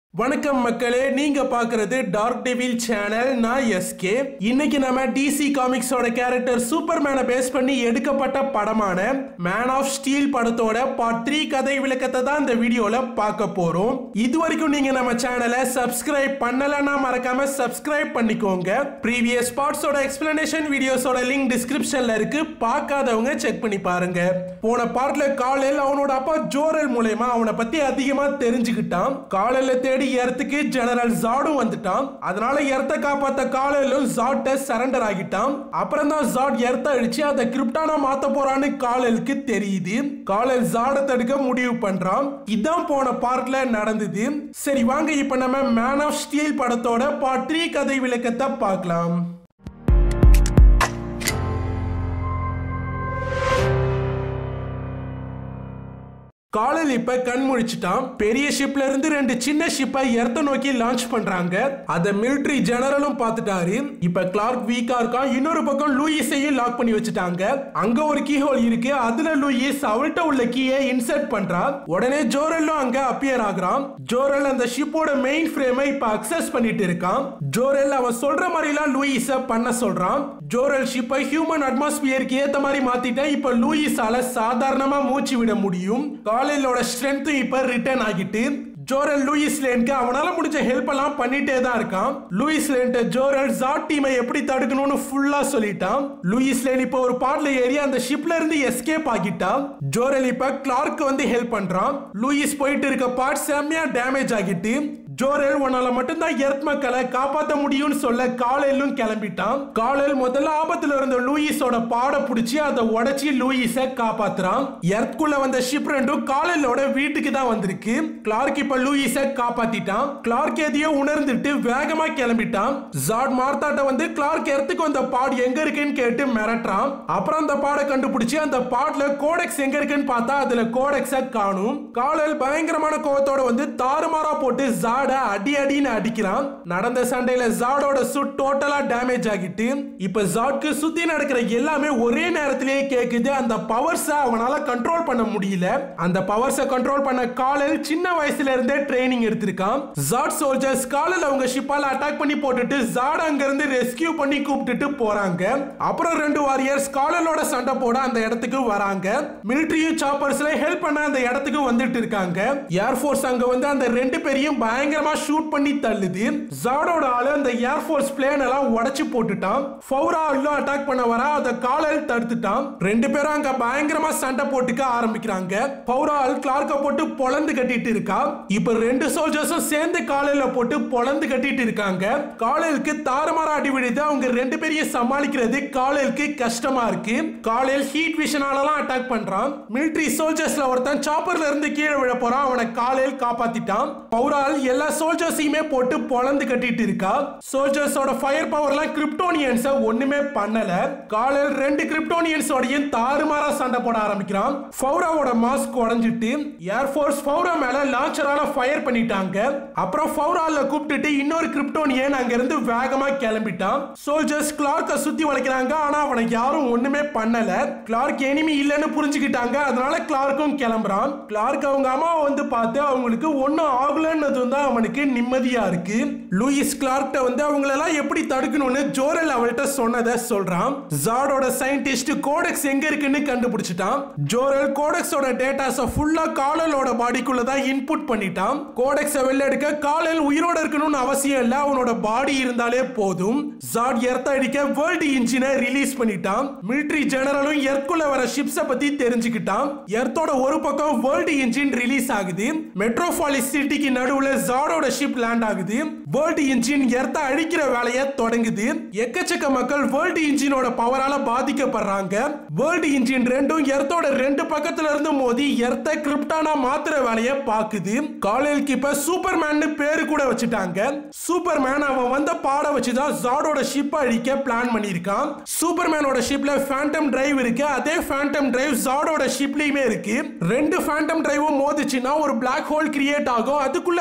வணக்கம் மக்களே நீங்க பாக்குறது டார்க் டெவில் சேனல் நான் எஸ்கே இன்னைக்கு நம்ம டிசி காமிக்ஸோட கேரக்டர் சூப்பர்மேனை பேஸ் பண்ணி எடுக்கப்பட்ட படமான மேன் ஆஃப் ஸ்டீல் படத்தோட பார்ட் த்ரீ கதை விளக்கத்தை தான் இந்த வீடியோல பார்க்க போறோம் இது வரைக்கும் நீங்க நம்ம சேனலை சப்ஸ்கிரைப் பண்ணலன்னா மறக்காம சப்ஸ்கிரைப் பண்ணிக்கோங்க ப்ரீவியஸ் பார்ட்ஸோட எக்ஸ்பிளனேஷன் வீடியோஸோட லிங்க் டிஸ்கிரிப்ஷன்ல இருக்கு பார்க்காதவங்க செக் பண்ணி பாருங்க போன பார்ட்ல காலையில் அவனோட அப்பா ஜோரல் மூலயமா அவனை பத்தி அதிகமா தெரிஞ்சுக்கிட்டான் காலையில தேடி எர்த்துக்கு ஜெனரல் ஜாடும் வந்துட்டான் அதனால எர்த்த காப்பாத்த காலையிலும் ஜாட்ட சரண்டர் ஆகிட்டான் அப்புறம் தான் ஜாட் எர்த்த அழிச்சு அதை கிரிப்டானா மாத்த போறான்னு காலைலுக்கு தெரியுது காலைல் ஜாட தடுக்க முடிவு பண்றான் இதான் போன பார்ட்ல நடந்தது சரி வாங்க இப்ப நம்ம மேன் ஆஃப் ஸ்டீல் படத்தோட பார்ட் த்ரீ கதை விளக்கத்தை பார்க்கலாம் காலையில் இப்ப கண் முழிச்சிட்டான் பெரிய ஷிப்ல இருந்து ரெண்டு சின்ன ஷிப்பை எர்த்த நோக்கி லான்ச் பண்றாங்க அத மிலிட்டரி ஜெனரலும் பார்த்துட்டாரு இப்ப கிளார்க் வீக்கா இருக்கான் இன்னொரு பக்கம் லூயிஸையும் லாக் பண்ணி வச்சுட்டாங்க அங்க ஒரு கீ ஹோல் இருக்கு அதுல லூயிஸ் அவள்கிட்ட உள்ள கீயை இன்சர்ட் பண்றா உடனே ஜோரலும் அங்க அப்பியர் ஆகுறான் ஜோரல் அந்த ஷிப்போட மெயின் ஃப்ரேமை இப்ப அக்சஸ் பண்ணிட்டு இருக்கான் ஜோரல் அவன் சொல்ற மாதிரிலாம் லூயிஸ பண்ண சொல்றான் ஜோரல் ஷிப்பை ஹியூமன் அட்மாஸ்பியருக்கு ஏத்த மாதிரி மாத்திட்டேன் இப்ப லூயிஸால சாதாரணமா மூச்சு விட முடியும் காலையிலோட ஸ்ட்ரென்த் இப்ப ரிட்டர்ன் ஆகிட்டு ஜோரல் லூயிஸ் லேனுக்கு அவனால முடிஞ்ச ஹெல்ப் எல்லாம் பண்ணிட்டே தான் இருக்கான் லூயிஸ் லேன்ட்ட ஜோரல் ஜாட் டீமை எப்படி தடுக்கணும்னு ஃபுல்லா சொல்லிட்டான் லூயிஸ் லேன் இப்போ ஒரு பார்ட்ல ஏறி அந்த ஷிப்ல இருந்து எஸ்கேப் ஆகிட்டான் ஜோரல் இப்ப கிளார்க்கு வந்து ஹெல்ப் பண்றான் லூயிஸ் போயிட்டு இருக்க பார்ட் செம்மையா டேமேஜ் ஆகிட்டு ஜோரல் உன்னால மட்டும்தான் எர்த் மக்களை காப்பாத்த முடியும்னு சொல்ல காலையிலும் கிளம்பிட்டான் காலையில் முதல்ல ஆபத்துல இருந்த லூயிஸோட பாட புடிச்சு அதை உடைச்சி லூயிஸ காப்பாத்துறான் எர்த்குள்ள வந்த ஷிப் ரெண்டும் காலையிலோட வீட்டுக்கு தான் வந்திருக்கு கிளார்க் இப்ப லூயிஸ காப்பாத்திட்டான் கிளார்க் எதையோ உணர்ந்துட்டு வேகமா கிளம்பிட்டான் ஜாட் மார்த்தாட்ட வந்து கிளார்க் எர்த்துக்கு வந்த பாட் எங்க இருக்குன்னு கேட்டு மிரட்டுறான் அப்புறம் அந்த பாடை கண்டுபிடிச்சு அந்த பாட்ல கோடெக்ஸ் எங்க இருக்குன்னு பார்த்தா அதுல கோடெக்ஸ காணும் காலையில் பயங்கரமான கோவத்தோட வந்து தாறுமாறா போட்டு ஜாட அடி அடின்னு அடிக்கிறான் நடந்த சண்டையில ஜாடோட சுட் டோட்டலா டேமேஜ் ஆகிட்டு இப்ப ஜாட்க்கு சுத்தி நடக்கிற எல்லாமே ஒரே நேரத்திலேயே கேக்குது அந்த பவர்ஸ அவனால கண்ட்ரோல் பண்ண முடியல அந்த பவர்ஸ கண்ட்ரோல் பண்ண காலில் சின்ன வயசுல இருந்தே ட்ரைனிங் எடுத்திருக்கான் ஜாட் சோல்ஜர்ஸ் காலில் அவங்க ஷிப்பால அட்டாக் பண்ணி போட்டுட்டு ஜாட் அங்க இருந்து ரெஸ்கியூ பண்ணி கூப்பிட்டுட்டு போறாங்க அப்புறம் ரெண்டு வாரியர்ஸ் காலலோட சண்டை போட அந்த இடத்துக்கு வராங்க மிலிட்டரியும் சாப்பர்ஸ்ல ஹெல்ப் பண்ண அந்த இடத்துக்கு வந்துட்டு இருக்காங்க ஏர்ஃபோர்ஸ் அங்க வந்து அந்த ரெண்டு பேரையும் பயங்கரமா ஷூட் பண்ணி தள்ளுது ஜாடோட ஆளு அந்த ஏர்ஃபோர்ஸ் பிளேன் எல்லாம் உடைச்சு போட்டுட்டான் ஃபௌரா ஆளும் அட்டாக் பண்ண வர அதை காலையில் தடுத்துட்டான் ரெண்டு பேரும் அங்க பயங்கரமா சண்டை போட்டுக்க ஆரம்பிக்கிறாங்க ஃபௌரா ஆள் கிளார்க்க போட்டு பொழந்து கட்டிட்டு இருக்கா இப்ப ரெண்டு சோல்ஜர்ஸும் சேர்ந்து காலையில போட்டு பொழந்து கட்டிட்டு இருக்காங்க காலையிலுக்கு தாறுமாறா அடி விழுது அவங்க ரெண்டு பேரையும் சமாளிக்கிறது காலையிலுக்கு கஷ்டமா இருக்கு காலையில் ஹீட் விஷனாலலாம் அட்டாக் பண்றான் மிலிட்டரி சோல்ஜர்ஸ்ல ஒருத்தன் சாப்பர்ல இருந்து கீழே விழ போறான் அவனை காலையில் காப்பாத்திட்டான் பௌரால் எல்லா சோல்ஜர்ஸையுமே போட்டு பொழந்து கட்டிட்டு இருக்கா சோல்ஜர்ஸோட ஃபயர் பவர்லாம் கிரிப்டோனியன்ஸ ஒண்ணுமே பண்ணல காலையில் ரெண்டு கிரிப்டோனியன்ஸோடையும் தாறுமாறா சண்டை போட ஆரம்பிக்கிறான் ஃபௌராவோட மாஸ்க் உடஞ்சிட்டு ஏர்ஃபோர்ஸ் ஃபௌரா மேல லான்ச்சரால ஃபயர் பண்ணிட்டாங்க அப்புறம் ஃபௌரால கூப்பிட்டுட்டு இன்னொரு கிரிப்டோனியன் அங்க இருந்து வேகமா கிளம்பிட்டான் சோல்ஜர்ஸ் கிளார்க்க சுத்தி வளைக்கிறாங்க ஆனா அவனை யாரும் ஒண்ணுமே பண்ணல கிளார்க் எனிமி இல்லைன்னு புரிஞ்சுக்கிட்டாங்க அதனால கிளார்க்கும் கிளம்புறான் கிளார்க் அவங்க அம்மாவை வந்து பார்த்து அவங்களுக்கு ஒன்னும் ஆகலன்னதும் தான் அவனுக்கு நிம்மதியா இருக்கு லூயிஸ் கிளார்க்ட வந்து அவங்களெல்லாம் எப்படி தடுக்கணும்னு ஜோரல் அவள்கிட்ட சொன்னதை சொல்றான் ஜாடோட சயின்டிஸ்ட் கோடெக்ஸ் எங்க இருக்குன்னு கண்டுபிடிச்சிட்டான் ஜோரல் கோடெக்ஸோட டேட்டாஸ ஃபுல்லா காலலோட பாடிக்குள்ள தான் இன்புட் பண்ணிட்டான் கோடெக்ஸ வெளில எடுக்க காலல் உயிரோட இருக்கணும்னு அவசியம் இல்ல அவனோட பாடி இருந்தாலே போதும் ஜாட் எர்த்த அடிக்க வேர்ல்டு இன்ஜினை ரிலீஸ் பண்ணிட்டான் மிலிட்டரி ஜெனரலும் எர்க்குள்ள வர ஷிப்ஸ பத்தி தெரிஞ்சுக்கிட்டான் எர்த்தோட ஒரு பக்கம் வேர்ல்டு இன்ஜின் ரிலீஸ் ஆகுது மெட்ரோபாலிஸ் சிட்டிக்கு நடுவுல ஜாடோட ஷிப் லேண்ட் ஆகுது வேர்ல்டு இன்ஜின் எர்த்த அழிக்கிற வேலையை தொடங்குது எக்கச்சக்க மக்கள் வேர்ல்டு இன்ஜினோட பவரால பாதிக்கப்படுறாங்க வேர்ல்டு இன்ஜின் ரெண்டும் எர்த்தோட ரெண்டு பக்கத்துல இருந்து மோதி எர்த்த கிரிப்டானா மாத்துற வேலையை பாக்குது காலையிலுக்கு இப்ப சூப்பர்மேன் பேரு கூட வச்சுட்டாங்க சூப்பர்மேன் அவன் வந்த பாட வச்சுதான் ஜாடோட ஷிப் அழிக்க பிளான் பண்ணியிருக்கான் சூப்பர்மேனோட ஷிப்ல ஃபேண்டம் டிரைவ் இருக்கு அதே ஃபேண்டம் டிரைவ் ஜாடோட ஷிப்லயுமே இருக்கு ரெண்டு ஃபேண்டம் டிரைவும் மோதிச்சுன்னா ஒரு பிளாக் ஹோல் கிரியேட் ஆகும் அதுக்குள்ள அந்த கிரிப்டான்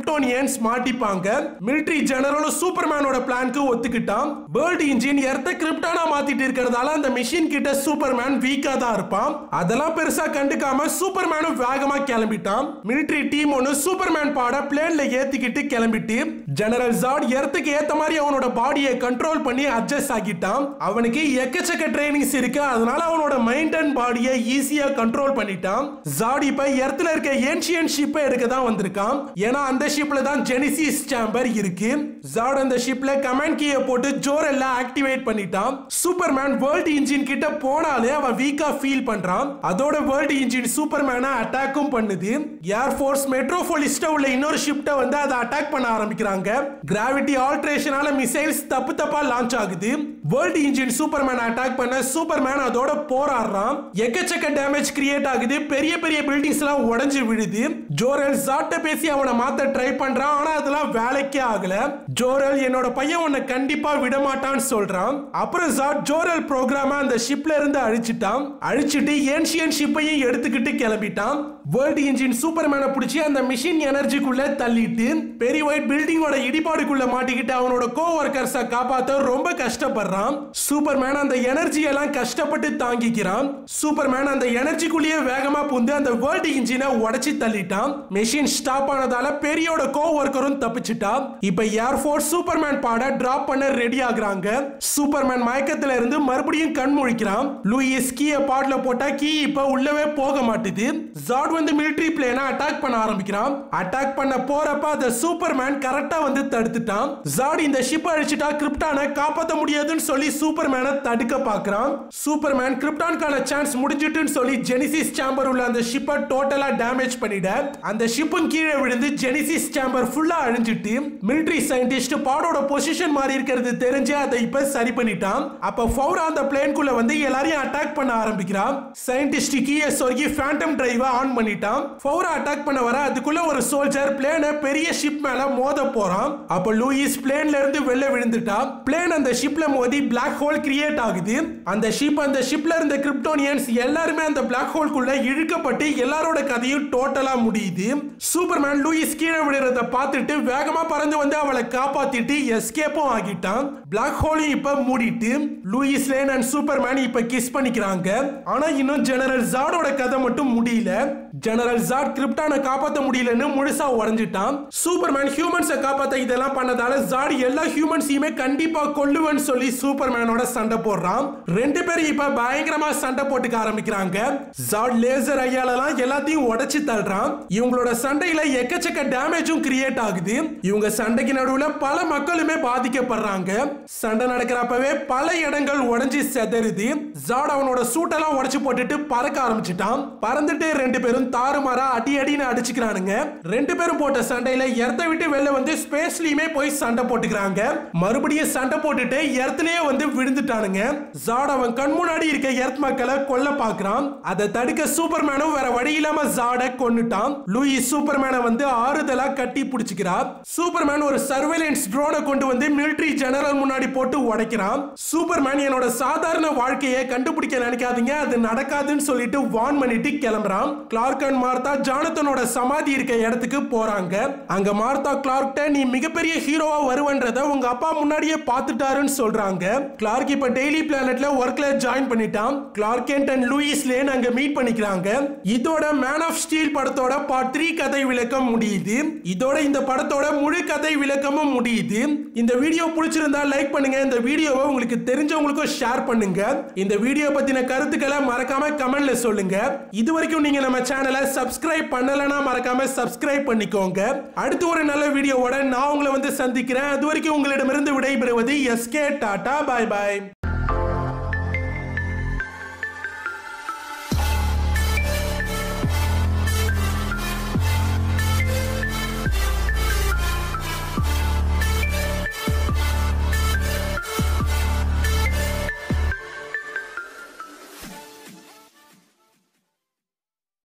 கிரிப்டோனியன்ஸ் மாட்டிப்பாங்க மிலிட்டரி ஜெனரலும் சூப்பர்மேனோட பிளான்க்கு ஒத்துக்கிட்டான் வேர்ல்ட் இன்ஜின் எர்த்த கிரிப்டானா மாத்திட்டு இருக்கிறதால அந்த மிஷின் கிட்ட சூப்பர்மேன் வீக்கா தான் இருப்பான் அதெல்லாம் பெருசா கண்டுக்காம சூப்பர்மேனும் வேகமா கிளம்பிட்டான் மிலிட்டரி டீம் ஒன்னு சூப்பர்மேன் பாட பிளேன்ல ஏத்திக்கிட்டு கிளம்பிட்டு ஜெனரல் ஜாட் எர்த்துக்கு ஏத்த மாதிரி அவனோட பாடியை கண்ட்ரோல் பண்ணி அட்ஜஸ்ட் ஆகிட்டான் அவனுக்கு எக்கச்சக்க ட்ரைனிங்ஸ் இருக்கு அதனால அவனோட மைண்ட் அண்ட் பாடியை ஈஸியா கண்ட்ரோல் பண்ணிட்டான் ஜாட் இப்ப எர்த்துல இருக்க ஏன்ஷியன் ஷிப்பை எடுக்க தான் வந்திருக்கான் ஏன்னா அந்த ஷிப்ல தான் ஜெனிசிஸ் சேம்பர் இருக்கு ஜாட் அந்த ஷிப்ல கமாண்ட் கீயை போட்டு ஜோரெல்ல ஆக்டிவேட் பண்ணிட்டான் சூப்பர்மேன் வேர்ல்ட் இன்ஜின் கிட்ட போனாலே அவன் வீக்கா ஃபீல் பண்றான் அதோட வேர்ல்ட் இன்ஜின் சூப்பர்மேனை அட்டாக்கும் பண்ணுது ஏர் ஃபோர்ஸ் மெட்ரோபோலிஸ்ட உள்ள இன்னொரு ஷிப்ட வந்து அதை அட்டாக் பண்ண ஆரம்பிக்கிறாங்க கிராவிட்டி ஆல்ட்ரேஷனால மிசைல்ஸ் தப்பு தப்பா லான்ச் ஆகுது வேர்ல்ட் இன்ஜின் சூப்பர்மேன் அட்டாக் பண்ண சூப்பர்மேன் அதோட போராடுறான் எக்கச்சக்க டேமேஜ் கிரியேட் ஆகுது பெரிய பெரிய பில்டிங்ஸ் எல்லாம் உடைஞ்சு விழுது ஜோரல் ஜாட்ட பேசி அவனை மாத்த ட்ரை பண்றான் ஆனா அதெல்லாம் வேலைக்கே ஆகல ஜோரல் என்னோட பையன் உன்னை கண்டிப்பா விட மாட்டான்னு சொல்றான் அப்புறம் ஜாட் ஜோரல் ப்ரோக்ராம அந்த ஷிப்ல இருந்து அழிச்சிட்டான் அழிச்சிட்டு ஏன்ஷியன் ஷிப்பையும் எடுத்துக்கிட்டு கிளம்பிட்டான் வேர்ல்ட் இன்ஜின் சூப்பர்மேனை பிடிச்சி அந்த மிஷின் எனர்ஜிக்குள்ள தள்ளிட்டு பெரிய ஒயிட் பில்டிங்கோட இடிபாடுக்குள்ள மாட்டிக்கிட்டு அவனோட கோ ஒர்க்கர்ஸை காப்பாத்த ரொம்ப கஷ்டப்படுறான் சூப்பர்மேன் அந்த எனர்ஜி எல்லாம் கஷ்டப்பட்டு தாங்கிக்கிறான் சூப்பர்மேன் அந்த எனர்ஜிக்குள்ளேயே வேகமா புந்து அந்த வேர்ல்ட் இன்ஜினை உடைச்சி தள்ளிட்டான் மெஷின் ஸ்டாப் ஆனதால பெரியோட கோ ஒர்க்கரும் தப்பிச்சிட்டா இப்ப ஏர்ஃபோர்ஸ் சூப்பர்மேன் பாட டிராப் பண்ண ரெடி ஆகுறாங்க சூப்பர்மேன் மயக்கத்துல இருந்து மறுபடியும் கண் முழிக்கிறான் லூயிஸ் கீய பாட்ல போட்டா கீ இப்ப உள்ளவே போக மாட்டுது ஜாட் வந்து மிலிட்டரி பிளேனை அட்டாக் பண்ண ஆரம்பிக்கிறான் அட்டாக் பண்ண போறப்ப அந்த சூப்பர்மேன் கரெக்டா வந்து தடுத்துட்டான் ஜாட் இந்த ஷிப் அழிச்சிட்டா கிரிப்டானை காப்பாத்த முடியாதுன்னு சொல்லி சூப்பர்மேனை தடுக்க பாக்குறான் சூப்பர்மேன் கிரிப்டான்கான சான்ஸ் முடிஞ்சிட்டுன்னு சொல்லி ஜெனிசிஸ் சாம்பர் உள்ள அந்த ஷிப்பை டோட்டலா டேமேஜ் பண்ணிட அந்த ஷிப்பும் கீழே விழுந்து ஜெனிசிஸ் சாம்பர் ஃபுல்லா அழிஞ்சிட்டு மிலிட்டரி சயின்டிஸ்ட் பாடோட பொசிஷன் மாறி இருக்கிறது தெரிஞ்சு அதை இப்ப சரி பண்ணிட்டான் அப்ப ஃபௌரா அந்த பிளேன்குள்ள வந்து எல்லாரையும் அட்டாக் பண்ண ஆரம்பிக்கிறான் சயின்டிஸ்ட் கீயை சொருகி ஃபேண்டம் டிரைவை ஆன் பண்ணிட்டான் ஃபௌரா அட்டாக் பண்ண வர அதுக்குள்ள ஒரு சோல்ஜர் பிளேனை பெரிய ஷிப் மேல மோத போறான் அப்ப லூயிஸ் பிளேன்ல இருந்து வெளில விழுந்துட்டா பிளேன் அந்த ஷிப்ல மோதி பிளாக் ஹோல் கிரியேட் ஆகுது அந்த ஷிப் அந்த ஷிப்ல இருந்த கிரிப்டோனியன்ஸ் எல்லாருமே அந்த பிளாக் ஹோல்குள்ள இழுக்கப்பட்டு எல்லாரோட கதையும் டோட்டலா முடியுது சூப்பர்மேன் லூயிஸ் கீழே விழுறத பார்த்துட்டு வேகமா பறந்து வந்து அவளை காப்பாத்திட்டு எஸ்கேப்பும் ஆகிட்டான் பிளாக் ஹோலையும் இப்ப மூடிட்டு லூயிஸ் லேன் அண்ட் சூப்பர்மேன் இப்ப கிஸ் பண்ணிக்கிறாங்க ஆனா இன்னும் ஜெனரல் ஜாடோட கதை மட்டும் முடியல ஜெனரல் ஜாட் கிரிப்டானை காப்பாத்த முடியலன்னு முழுசா உடஞ்சிட்டான் சூப்பர்மேன் ஹியூமன்ஸை காப்பாத்த இதெல்லாம் பண்ணதால ஜாட் எல்லா ஹியூமன்ஸையுமே கண்டிப்பா கொல்லுவேன்னு சொல்லி சூப்பர்மேனோட சண்டை போடுறான் ரெண்டு பேரும் இப்ப பயங்கரமா சண்டை போட்டுக்க ஆரம்பிக்கிறாங்க ஜாட் லேசர் ஐயாலலாம் எல்லாத்தையும் உடைச்சு தள்ளுறான் இவங்களோட சண்டையில எக்கச்சக்க டேமேஜும் கிரியேட் ஆகுது இவங்க சண்டைக்கு நடுவுல பல மக்களுமே பாதிக்கப்படுறாங்க சண்டை நடக்கிறப்பவே பல இடங்கள் உடைஞ்சு செதறுது ஜாட் அவனோட சூட்டெல்லாம் உடைச்சு போட்டுட்டு பறக்க ஆரம்பிச்சிட்டான் பறந்துட்டு ரெண்டு பேரும் தாறுமாறா அடி அடின்னு அடிச்சுக்கிறானுங்க ரெண்டு பேரும் போட்ட சண்டையில எர்த்த விட்டு வெளில வந்து ஸ்பேஸ்லயுமே போய் சண்டை போட்டுக்கிறாங்க மறுபடியும் சண்டை போட்டுட்டு எர்த்துலயே வந்து விழுந்துட்டானுங்க ஜாட் அவன் கண் முன்னாடி இருக்க எர்த் மக்களை கொல்ல பாக்குறான் அதை தடுக்க சூப்பர்மேனும் வேற வழி இல்லாம ஜாட கொன்னுட்டான் லூயி சூப்பர்மேனை வந்து ஆறுதலா கட்டி பிடிச்சுக்கிறார் சூப்பர்மேன் ஒரு சர்வேலன்ஸ் ட்ரோனை கொண்டு வந்து மிலிட்டரி ஜெனரல் முன்னாடி போட்டு உடைக்கிறான் சூப்பர்மேன் என்னோட சாதாரண வாழ்க்கையை கண்டுபிடிக்க நினைக்காதீங்க அது நடக்காதுன்னு சொல்லிட்டு வார்ன் பண்ணிட்டு கிளம்புறான் கிளார்க் அண்ட் மார்த்தா ஜானத்தனோட சமாதி இருக்க இடத்துக்கு போறாங்க அங்க மார்த்தா கிளார்க்ட நீ மிகப்பெரிய ஹீரோவா வருவன்றத உங்க அப்பா முன்னாடியே பார்த்துட்டாருன்னு சொல்றாங்க கிளார்க் இப்ப டெய்லி பிளானட்ல ஒர்க்ல ஜாயின் பண்ணிட்டான் Clark Kent and Lois Lane அங்க மீட் பண்ணிக்கிறாங்க இதோட மேன் ஆஃப் ஸ்டீல் படத்தோட பார்ட் த்ரீ கதை விளக்கம் முடியுது இதோட இந்த படத்தோட முழு கதை விளக்கமும் முடியுது இந்த வீடியோ பிடிச்சிருந்தா லைக் பண்ணுங்க இந்த வீடியோவை உங்களுக்கு தெரிஞ்சவங்களுக்கும் ஷேர் பண்ணுங்க இந்த வீடியோ பத்தின கருத்துக்களை மறக்காம கமெண்ட்ல சொல்லுங்க இது வரைக்கும் நீங்க நம்ம சேனலை சப்ஸ்கிரைப் பண்ணலனா மறக்காம சப்ஸ்கிரைப் பண்ணிக்கோங்க அடுத்து ஒரு நல்ல வீடியோவோட நான் உங்களை வந்து சந்திக்கிறேன் அது வரைக்கும் உங்களிடமிருந்து விடைபெறுவது எஸ்கே டாடா பாய் பாய்